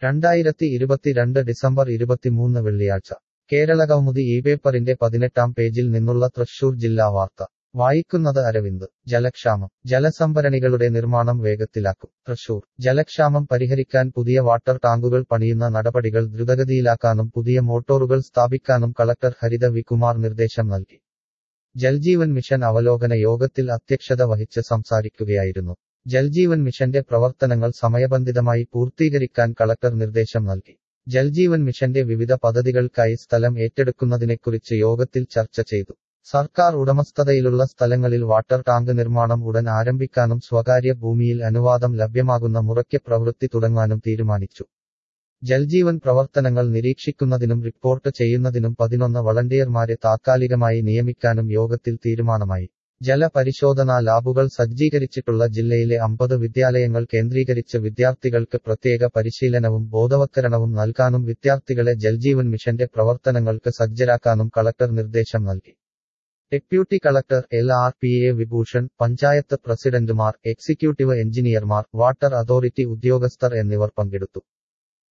രണ്ടായിരത്തി ഇരുപത്തിരണ്ട് ഡിസംബർ ഇരുപത്തിമൂന്ന് വെള്ളിയാഴ്ച കേരളകൗമുദി ഈ പേപ്പറിന്റെ പതിനെട്ടാം പേജിൽ നിന്നുള്ള തൃശൂർ ജില്ലാ വാർത്ത വായിക്കുന്നത് അരവിന്ദ് ജലക്ഷാമം ജലസംഭരണികളുടെ നിർമ്മാണം വേഗത്തിലാക്കും തൃശൂർ ജലക്ഷാമം പരിഹരിക്കാൻ പുതിയ വാട്ടർ ടാങ്കുകൾ പണിയുന്ന നടപടികൾ ദ്രുതഗതിയിലാക്കാനും പുതിയ മോട്ടോറുകൾ സ്ഥാപിക്കാനും കളക്ടർ ഹരിത വി കുമാർ നിർദ്ദേശം നൽകി ജൽജീവൻ മിഷൻ അവലോകന യോഗത്തിൽ അധ്യക്ഷത വഹിച്ച് സംസാരിക്കുകയായിരുന്നു ജൽജീവൻ മിഷന്റെ പ്രവർത്തനങ്ങൾ സമയബന്ധിതമായി പൂർത്തീകരിക്കാൻ കളക്ടർ നിർദ്ദേശം നൽകി ജൽജീവൻ മിഷന്റെ വിവിധ പദ്ധതികൾക്കായി സ്ഥലം ഏറ്റെടുക്കുന്നതിനെക്കുറിച്ച് യോഗത്തിൽ ചർച്ച ചെയ്തു സർക്കാർ ഉടമസ്ഥതയിലുള്ള സ്ഥലങ്ങളിൽ വാട്ടർ ടാങ്ക് നിർമ്മാണം ഉടൻ ആരംഭിക്കാനും സ്വകാര്യ ഭൂമിയിൽ അനുവാദം ലഭ്യമാകുന്ന മുറയ്ക്ക് പ്രവൃത്തി തുടങ്ങാനും തീരുമാനിച്ചു ജൽജീവൻ പ്രവർത്തനങ്ങൾ നിരീക്ഷിക്കുന്നതിനും റിപ്പോർട്ട് ചെയ്യുന്നതിനും പതിനൊന്ന് വളണ്ടിയർമാരെ താത്കാലികമായി നിയമിക്കാനും യോഗത്തിൽ തീരുമാനമായി ജലപരിശോധനാ ലാബുകൾ സജ്ജീകരിച്ചിട്ടുള്ള ജില്ലയിലെ അമ്പത് വിദ്യാലയങ്ങൾ കേന്ദ്രീകരിച്ച് വിദ്യാർത്ഥികൾക്ക് പ്രത്യേക പരിശീലനവും ബോധവത്കരണവും നൽകാനും വിദ്യാർത്ഥികളെ ജൽജീവൻ മിഷന്റെ പ്രവർത്തനങ്ങൾക്ക് സജ്ജരാക്കാനും കളക്ടർ നിർദ്ദേശം നൽകി deputy collector L R P A Vibhushan panchayat പ്രസിഡന്റുമാർ എക്സിക്യൂട്ടീവ് എഞ്ചിനീയർമാർ വാട്ടർ അതോറിറ്റി ഉദ്യോഗസ്ഥർ എന്നിവർ പങ്കെടുത്തു